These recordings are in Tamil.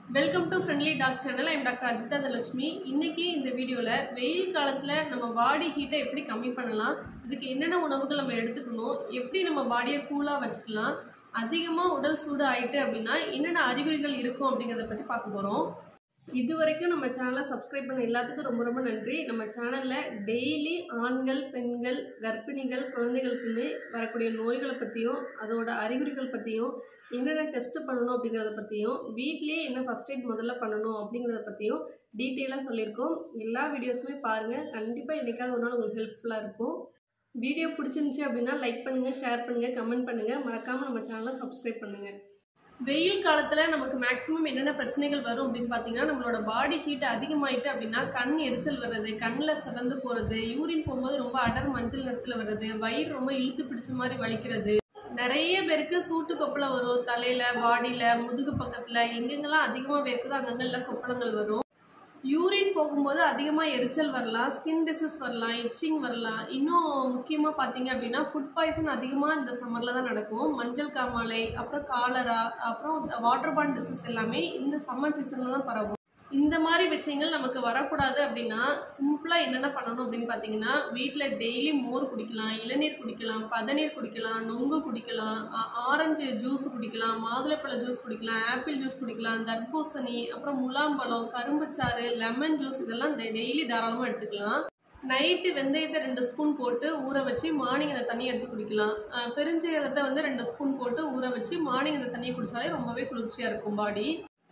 welcome to friendly talk channel I'm doctor Ajitha Dhanalakshmi இன்னைக்கு இந்த வீடியோவில் வெயில் காலத்தில் நம்ம பாடி ஹீட்டை எப்படி கம்மி பண்ணலாம் இதுக்கு என்னென்ன உணவுகள் நம்ம எடுத்துக்கணும் எப்படி நம்ம பாடியை கூலாக வச்சுக்கலாம் அதிகமாக உடல் சூடு ஆயிட்டு அப்படின்னா என்னென்ன அறிகுறிகள் இருக்கும் அப்படிங்கிறத பற்றி பார்க்க போகிறோம் இது வரைக்கும் நம்ம சேனலை சப்ஸ்கிரைப் பண்ண எல்லாத்துக்கும் ரொம்ப ரொம்ப நன்றி நம்ம சேனலில் டெய்லி ஆண்கள் பெண்கள் கர்ப்பிணிகள் குழந்தைகளுக்குன்னு வரக்கூடிய நோய்களை பற்றியும் அதோட அறிகுறிகள் பற்றியும் என்னென்ன டெஸ்ட் பண்ணணும் அப்படிங்கிறத பற்றியும் வீட்லேயே என்ன ஃபஸ்ட் எய்ட் முதல்ல பண்ணணும் அப்படிங்கிறத பற்றியும் டீட்டெயிலாக சொல்லியிருக்கோம் எல்லா வீடியோஸுமே பாருங்கள் கண்டிப்பாக என்னைக்காவது ஒரு நாள் உங்களுக்கு ஹெல்ப்ஃபுல்லாக இருக்கும் வீடியோ பிடிச்சிருந்துச்சி அப்படின்னா லைக் பண்ணுங்கள் ஷேர் பண்ணுங்கள் கமெண்ட் பண்ணுங்கள் மறக்காமல் நம்ம சேனலை சப்ஸ்கிரைப் பண்ணுங்கள் வெயில் காலத்தில் நமக்கு மேக்ஸிமம் என்னென்ன பிரச்சனைகள் வரும் அப்படின்னு பார்த்தீங்கன்னா நம்மளோட பாடி ஹீட் அதிகமாயிட்டு அப்படின்னா கண் எரிச்சல் வர்றது கண்ணில் சிவந்து போகிறது யூரின் போகும்போது ரொம்ப அடர் மஞ்சள் நிறத்தில் வர்றது வயிறு ரொம்ப இழுத்து பிடிச்ச மாதிரி வலிக்கிறது நிறைய பேருக்கு சூட்டு கொப்பளம் வரும் தலையில் பாடியில் முதுகு பக்கத்தில் எங்கெங்கெல்லாம் அதிகமாக வேர்க்குதோ அங்கங்கெல்லாம் கொப்பளங்கள் வரும் யூரின் போகும்போது அதிகமாக எரிச்சல் வரலாம் ஸ்கின் டிசீஸ் வரலாம் இச்சிங் வரலாம் இன்னும் முக்கியமாக பார்த்தீங்க அப்படின்னா ஃபுட் பாய்சன் அதிகமாக இந்த சம்மரில் தான் நடக்கும் மஞ்சள் காமாலை அப்புறம் காலரா அப்புறம் வாட்டர் பாண்ட் டிசீஸ் எல்லாமே இந்த சம்மர் சீசனில் தான் பரவும் இந்த மாதிரி விஷயங்கள் நமக்கு வரக்கூடாது அப்படின்னா சிம்பிளாக என்னென்ன பண்ணணும் அப்படின்னு பார்த்தீங்கன்னா வீட்டில் டெய்லி மோர் குடிக்கலாம் இளநீர் குடிக்கலாம் பதநீர் குடிக்கலாம் நொங்கு குடிக்கலாம் ஆ- ஆரஞ்சு ஜூஸ் குடிக்கலாம் மாதுளைப்பழ ஜூஸ் குடிக்கலாம் ஆப்பிள் ஜூஸ் குடிக்கலாம் தர்பூசணி அப்புறம் முலாம்பழம் கரும்புச்சாறு லெமன் ஜூஸ் இதெல்லாம் டெய்லி தாராளமாக எடுத்துக்கலாம் நைட்டு வெந்தயத்தை ரெண்டு ஸ்பூன் போட்டு ஊற வச்சு மார்னிங் அந்த தண்ணியை எடுத்து குடிக்கலாம் அஹ் பெருஞ்சீரகத்தை வந்து ரெண்டு ஸ்பூன் போட்டு ஊற வச்சு மார்னிங் அந்த தண்ணியை குடித்தாலே ரொம்பவே குளிர்ச்சியாக இருக்கும் பாடி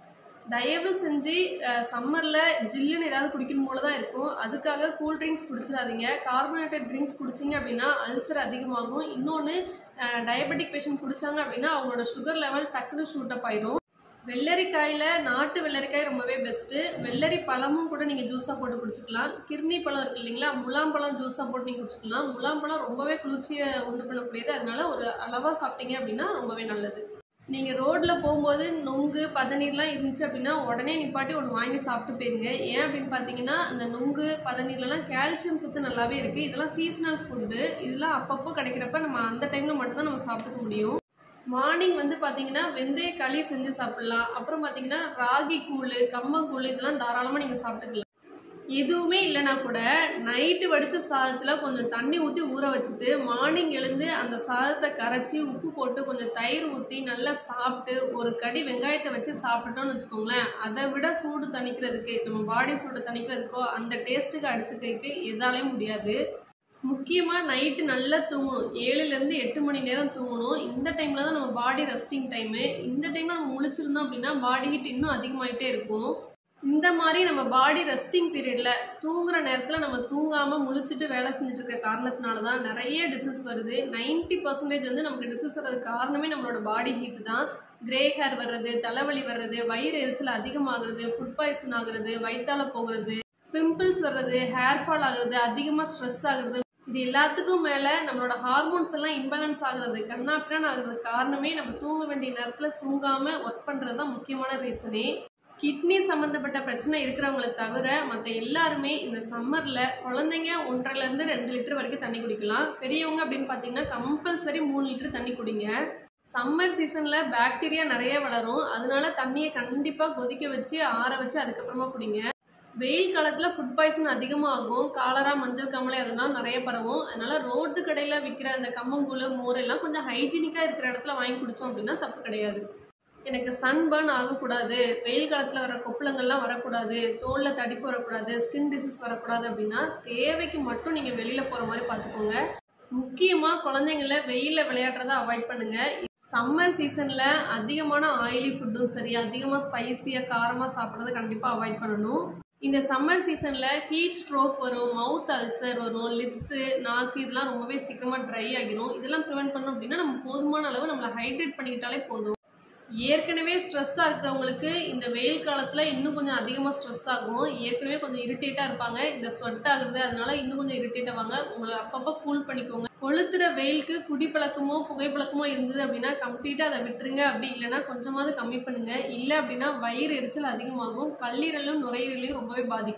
தயவு செஞ்சு சம்மரில் ஜில்லுன்னு ஏதாவது குடிக்கணும் போல தான் இருக்கும் அதுக்காக கூல் ட்ரிங்க்ஸ் குடிச்சிடாதீங்க கார்பனேட்டட் ட்ரிங்க்ஸ் குடிச்சிங்க அப்படின்னா அல்சர் அதிகமாகும் இன்னொன்று டயபெட்டிக் பேஷண்ட் குடித்தாங்க அப்படின்னா அவங்களோட சுகர் லெவல் டக்குன்னு ஷூட்டப் ஆயிரும் வெள்ளரிக்காயில் நாட்டு வெள்ளரிக்காய் ரொம்பவே பெஸ்ட்டு வெள்ளரி பழமும் கூட நீங்கள் ஜூஸாக போட்டு குடிச்சிக்கலாம் கிர்னி பழம் இருக்கு இல்லைங்களா முலாம்பழம் ஜூஸாக போட்டு நீங்கள் குடிச்சிக்கலாம் முலாம்பழம் ரொம்பவே குளிர்ச்சியை உண்டு பண்ணக்கூடியது அதனால ஒரு அளவாக சாப்பிட்டீங்க அப்படின்னா ரொம்பவே நல்லது நீங்கள் ரோட்டில் போகும்போது நொங்கு பதநீர்லாம் இருந்துச்சு அப்படின்னா உடனே நிப்பாட்டி ஒன்று வாங்கி சாப்பிட்டு போயிருங்க ஏன் அப்படின்னு பார்த்தீங்கன்னா அந்த நொங்கு பதநீர்லலாம் கால்சியம் சத்து நல்லாவே இருக்குது இதெல்லாம் சீசனல் ஃபுட்டு இதெல்லாம் அப்பப்போ கிடைக்கிறப்ப நம்ம அந்த டைமில் மட்டும்தான் நம்ம சாப்பிட்டுக்க முடியும் மார்னிங் வந்து பார்த்தீங்கன்னா வெந்தய களி செஞ்சு சாப்பிடலாம் அப்புறம் பார்த்தீங்கன்னா ராகி கூழ் கம்பங்கூழ் இதெல்லாம் தாராளமாக நீங்கள் சாப்பிட்டுக்கலாம் எதுவுமே இல்லைனா கூட நைட்டு வடித்த சாதத்தில் கொஞ்சம் தண்ணி ஊற்றி ஊற வச்சுட்டு மார்னிங் எழுந்து அந்த சாதத்தை கரைச்சி உப்பு போட்டு கொஞ்சம் தயிர் ஊற்றி நல்லா சாப்பிட்டு ஒரு கடி வெங்காயத்தை வச்சு சாப்பிட்டோம்னு வச்சுக்கோங்களேன் அதை விட சூடு தணிக்கிறதுக்கு நம்ம பாடி சூடு தணிக்கிறதுக்கோ அந்த டேஸ்ட்டுக்கு அடிச்சுக்கிறதுக்கு எதாலையும் முடியாது முக்கியமாக நைட்டு நல்லா தூங்கணும் ஏழுலேருந்து எட்டு மணி நேரம் தூங்கணும் இந்த டைமில் தான் நம்ம பாடி ரெஸ்டிங் டைமு இந்த டைமில் நம்ம முழிச்சிருந்தோம் அப்படின்னா பாடி ஹீட் இன்னும் அதிகமாயிட்டே இருக்கும் இந்த மாதிரி நம்ம பாடி ரெஸ்டிங் பீரியடில் தூங்குற நேரத்தில் நம்ம தூங்காமல் முழிச்சிட்டு வேலை செஞ்சுட்டு இருக்க காரணத்தினால தான் நிறைய டிசீஸ் வருது 90% பர்சன்டேஜ் வந்து நமக்கு டிசீஸ் வர்றதுக்கு காரணமே நம்மளோட பாடி ஹீட் தான் கிரே ஹேர் வர்றது தலைவலி வர்றது வயிறு எரிச்சல் அதிகமாகிறது ஃபுட் பாய்சன் ஆகுறது வயிற்றால போகிறது பிம்பிள்ஸ் வர்றது ஹேர் ஃபால் ஆகுறது அதிகமாக ஸ்ட்ரெஸ் ஆகுறது இது எல்லாத்துக்கும் மேலே நம்மளோட ஹார்மோன்ஸ் எல்லாம் இம்பேலன்ஸ் ஆகுறது கண்ணாப்பினான் ஆகுறதுக்கு காரணமே நம்ம தூங்க வேண்டிய நேரத்தில் தூங்காமல் ஒர்க் பண்ணுறது தான் முக்கியமான ரீசனே கிட்னி சம்மந்தப்பட்ட பிரச்சனை இருக்கிறவங்கள தவிர மற்ற எல்லாருமே இந்த சம்மரில் குழந்தைங்க ஒன்றரைலேருந்து ரெண்டு லிட்டர் வரைக்கும் தண்ணி குடிக்கலாம் பெரியவங்க அப்படின்னு பார்த்தீங்கன்னா கம்பல்சரி மூணு லிட்டர் தண்ணி குடிங்க சம்மர் சீசனில் பாக்டீரியா நிறைய வளரும் அதனால தண்ணியை கண்டிப்பாக கொதிக்க வச்சு ஆற வச்சு அதுக்கப்புறமா குடிங்க வெயில் காலத்தில் ஃபுட் பாய்சன் அதிகமாகும் காலரா மஞ்சள் கமலை அதெல்லாம் நிறைய பரவும் அதனால ரோட்டு கடையில் விற்கிற அந்த கம்மங்கூழ் மோர் எல்லாம் கொஞ்சம் ஹைஜீனிக்காக இருக்கிற இடத்துல வாங்கி குடித்தோம் அப்படின்னா தப்பு கிடையாது எனக்கு சன்பர்ன் ஆகக்கூடாது வெயில் காலத்தில் வர கொப்பளங்கள்லாம் வரக்கூடாது தோலில் தடிப்பு வரக்கூடாது ஸ்கின் டிசீஸ் வரக்கூடாது அப்படின்னா தேவைக்கு மட்டும் நீங்கள் வெளியில் போகிற மாதிரி பார்த்துக்கோங்க முக்கியமாக குழந்தைங்கள வெயிலில் விளையாடுறத அவாய்ட் பண்ணுங்கள் சம்மர் சீசனில் அதிகமான ஆயிலி ஃபுட்டும் சரி அதிகமாக ஸ்பைசியாக காரமாக சாப்பிட்றத கண்டிப்பாக அவாய்ட் பண்ணணும் இந்த சம்மர் சீசனில் ஹீட் ஸ்ட்ரோக் வரும் மவுத் அல்சர் வரும் லிப்ஸு நாக்கு இதெல்லாம் ரொம்பவே சீக்கிரமாக ட்ரை ஆகிரும் இதெல்லாம் ப்ரிவென்ட் பண்ணோம் அப்படின்னா நம்ம போதுமான அளவு நம்மளை ஹைட்ரேட் பண்ணிக்கிட்டாலே போதும் ஏற்கனவே ஸ்ட்ரெஸ்ஸாக இருக்கிறவங்களுக்கு இந்த வெயில் காலத்தில் இன்னும் கொஞ்சம் அதிகமாக ஸ்ட்ரெஸ் ஆகும் ஏற்கனவே கொஞ்சம் இரிட்டேட்டாக இருப்பாங்க இந்த ஸ்வெட் ஆகுறது அதனால இன்னும் கொஞ்சம் இரிட்டேட் ஆவாங்க உங்களை அப்பப்போ கூல் பண்ணிக்கோங்க கொளுத்துற வெயிலுக்கு குடிப்பழக்கமோ புகைப்பழக்கமோ இருந்தது அப்படின்னா கம்ப்ளீட்டாக அதை விட்டுருங்க அப்படி இல்லைன்னா கொஞ்சமாவது கம்மி பண்ணுங்க இல்லை அப்படின்னா வயிறு எரிச்சல் அதிகமாகும் கல்லீரலும் நுரையீரலையும் ரொம்பவே பாதிக்கும்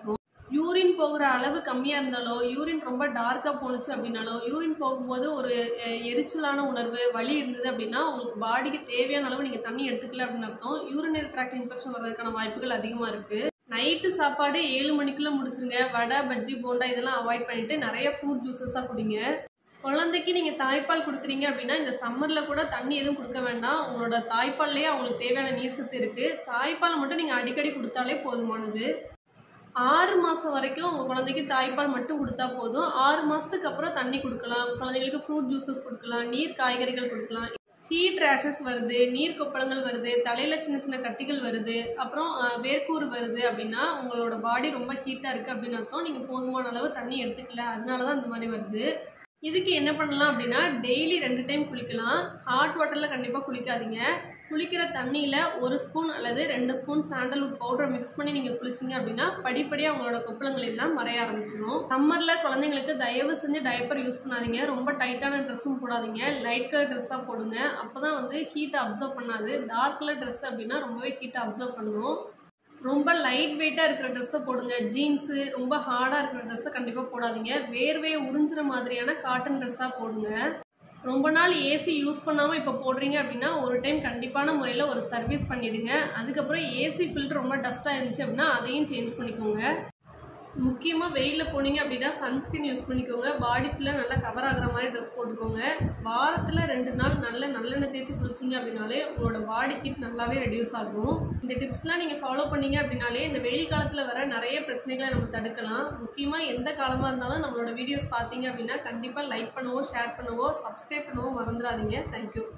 யூரின் போகிற அளவு கம்மியாக இருந்தாலோ யூரின் ரொம்ப டார்க்காக போணுச்சு அப்படின்னாலோ யூரின் போகும்போது ஒரு அஹ், எரிச்சலான உணர்வு வலி இருந்தது அப்படின்னா உங்களுக்கு பாடிக்கு தேவையான அளவு நீங்கள் தண்ணி எடுத்துக்கல அப்படின்னு அர்த்தம் யூரினரி ட்ராக்ட் இன்ஃபெக்ஷன் வர்றதுக்கான வாய்ப்புகள் அதிகமாக இருக்குது நைட்டு சாப்பாடு ஏழு மணிக்குள்ளே முடிச்சிருங்க வடை பஜ்ஜி போண்டா இதெல்லாம் அவாய்ட் பண்ணிவிட்டு நிறைய ஃப்ரூட் ஜூஸஸாக குடிங்க குழந்தைக்கு நீங்கள் தாய்ப்பால் கொடுக்குறீங்க அப்படின்னா இந்த சம்மரில் கூட தண்ணி எதுவும் கொடுக்க வேண்டாம் உங்களோட தாய்ப்பால்லையே அவங்களுக்கு தேவையான நீர் சத்து இருக்குது தாய்ப்பால் மட்டும் நீங்கள் அடிக்கடி கொடுத்தாலே போதுமானது ஆறு மாதம் வரைக்கும் உங்கள் குழந்தைக்கு தாய்ப்பால் மட்டும் கொடுத்தா போதும் ஆறு மாதத்துக்கு அப்புறம் தண்ணி கொடுக்கலாம் குழந்தைங்களுக்கு ஃப்ரூட் ஜூஸஸ் கொடுக்கலாம் நீர் காய்கறிகள் கொடுக்கலாம் ஹீட் ரேஷஸ் வருது நீர் கொப்பளங்கள் வருது தலையில் சின்ன சின்ன கட்டிகள் வருது அப்புறம் அஹ், வேர்க்கூறு வருது அப்படின்னா உங்களோட பாடி ரொம்ப ஹீட்டாக இருக்குது அப்படின்னு அர்த்தம் நீங்கள் போதுமான அளவு தண்ணி எடுத்துக்கல அதனால தான் இந்த மாதிரி வருது இதுக்கு என்ன பண்ணலாம் அப்படின்னா டெய்லி ரெண்டு டைம் குளிக்கலாம் ஹாட் வாட்டரில் கண்டிப்பாக குளிக்காதீங்க குளிக்கிற தண்ணியில் ஒரு ஸ்பூன் அல்லது ரெண்டு ஸ்பூன் சாண்டல்வுட் பவுடர் மிக்ஸ் பண்ணி நீங்கள் குளிச்சிங்க அப்படின்னா படிப்படியாக உங்களோட கொப்பளங்கள் எல்லாம் மறைய ஆரம்பிச்சிடும் சம்மரில் குழந்தைங்களுக்கு தயவு செஞ்சு டைப்பர் யூஸ் பண்ணாதீங்க ரொம்ப டைட்டான ட்ரெஸ்ஸும் போடாதீங்க லைட் கலர் ட்ரெஸ்ஸாக போடுங்க அப்போ தான் வந்து ஹீட்டை அப்சர்வ் பண்ணாது டார்க் கலர் ட்ரெஸ் அப்படின்னா ரொம்பவே ஹீட்டை அப்சர்வ் பண்ணும் ரொம்ப லைட் வெயிட்டாக இருக்கிற ட்ரெஸ்ஸை போடுங்க ஜீன்ஸு ரொம்ப ஹார்டாக இருக்கிற ட்ரெஸ்ஸை கண்டிப்பாக போடாதீங்க வேர்வையை உறிஞ்சுற மாதிரியான காட்டன் ட்ரெஸ்ஸாக போடுங்க ரொம்ப நாள் ஏசி யூஸ் பண்ணாமல் இப்போ போடுறீங்க அப்படின்னா ஒரு டைம் கண்டிப்பான முறையில் ஒரு சர்வீஸ் பண்ணிவிடுங்க அதுக்கப்புறம் ஏசி ஃபில்டர் ரொம்ப டஸ்ட்டாக இருந்துச்சு அப்படின்னா அதையும் சேஞ்ச் பண்ணிக்கோங்க முக்கியமாக வெயிலில் போனீங்க அப்படின்னா சன்ஸ்கிரீன் யூஸ் பண்ணிக்கோங்க பாடி ஃபுல்லாக நல்லா கவர் ஆகுற மாதிரி ட்ரெஸ் போட்டுக்கோங்க வாரத்தில் ரெண்டு நாள் நல்ல நல்லெண்ணெய் தேய்ச்சி குளிச்சிங்க அப்படின்னாலே உங்களோட பாடி ஹீட் நல்லாவே ரெடியூஸ் ஆகும் இந்த டிப்ஸ்லாம் நீங்கள் ஃபாலோ பண்ணீங்க அப்படின்னாலே இந்த வெயில் காலத்தில் வர நிறைய பிரச்சனைகளை நம்ம தடுக்கலாம் முக்கியமாக எந்த காலமாக இருந்தாலும் நம்மளோட வீடியோஸ் பார்த்தீங்க அப்படின்னா கண்டிப்பாக லைக் பண்ணவோ ஷேர் பண்ணவோ சப்ஸ்கிரைப் பண்ணவோ மறந்துடாதீங்க தேங்க்யூ